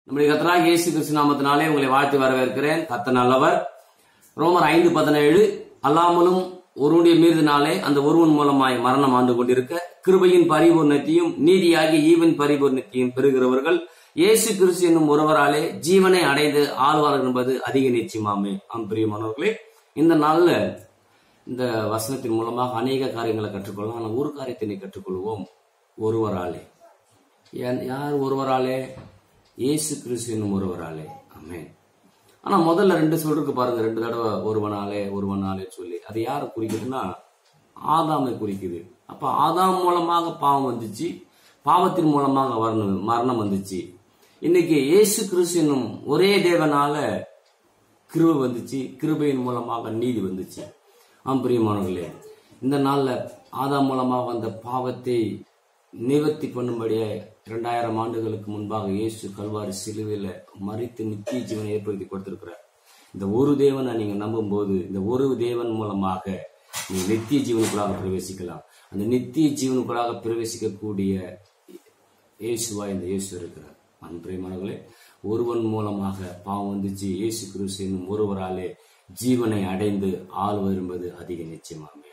நம்முடைய கத்தராக இயேசு கிறிஸ்து நாமத்தினாலே உங்களை வாழ்த்து வரவேற்கிறேன் கத்த நல்லவர் ரோமர் ஐந்து பதினேழு அல்லாமலும் ஒருவனுடைய மீறினாலே அந்த ஒருவன் மூலமாய் மரணம் ஆண்டு கொண்டிருக்க கிருபையின் பரிபூர்ணத்தையும் நீதியாகிய ஈவன் பரிபூர்ணத்தையும் பெறுகிறவர்கள் இயேசு கிறிஸ்து என்னும் ஒருவராலே ஜீவனை அடைந்து ஆழ்வார்கள் என்பது அதிக நிச்சயமாமே ஆம் பிரியமானவர்களே இந்த நாள்ல இந்த வசனத்தின் மூலமாக அநேக காரியங்களை கற்றுக்கொள்ளலாம் ஆனால் ஒரு காரியத்தினை கற்றுக்கொள்வோம் ஒருவராலே ஏன் யார் ஒருவராலே இயேசு கிறிஸ்து என்னும் ஒருவராலே ஆமென் ஆனா முதல்ல ரெண்டு சொல்றதுக்கு பாருங்க ரெண்டு தடவை ஒருவனாலே ஒருவனாலே சொல்லி அது யாரை குறிக்குதுன்னா ஆதாமை குறிக்குது அப்ப ஆதாம் மூலமாக பாவம் வந்துச்சு பாவத்தின் மூலமாக வரணம் மரணம் வந்துச்சு இன்னைக்கு இயேசு கிறிஸ்து என்னும் ஒரே தேவனால கிருபை வந்துச்சு கிருபையின் மூலமாக நீதி வந்துச்சு ஆம் பிரியமானவர்களே இந்த நாள்ல ஆதாம் மூலமாக வந்த பாவத்தை நிவர்த்தி பண்ணும்படியே இரண்டாயிரம் ஆண்டுகளுக்கு முன்பாக இயேசு கல்வாரி சிலுவையில மறித்து நித்திய ஜீவனை ஏற்படுத்தி கொடுத்திருக்கிறார் இந்த ஒரு தேவனை நீங்க நம்பும் போது இந்த ஒரு தேவன் மூலமாக நீங்க நித்திய ஜீவனுக்குள்ளாக பிரவேசிக்கலாம் அந்த நித்திய ஜீவனுக்குள்ளாக பிரவேசிக்கக்கூடிய இயேசுவா இந்த இயேசு இருக்கிறார் அன்பிரியமானவர்களே ஒருவன் மூலமாக பாவம் வந்துச்சு இயேசு கிறிஸ்து என்னும் ஒருவராலே ஜீவனை அடைந்து ஆள் வரும்பது அதிக நிச்சயமாகும்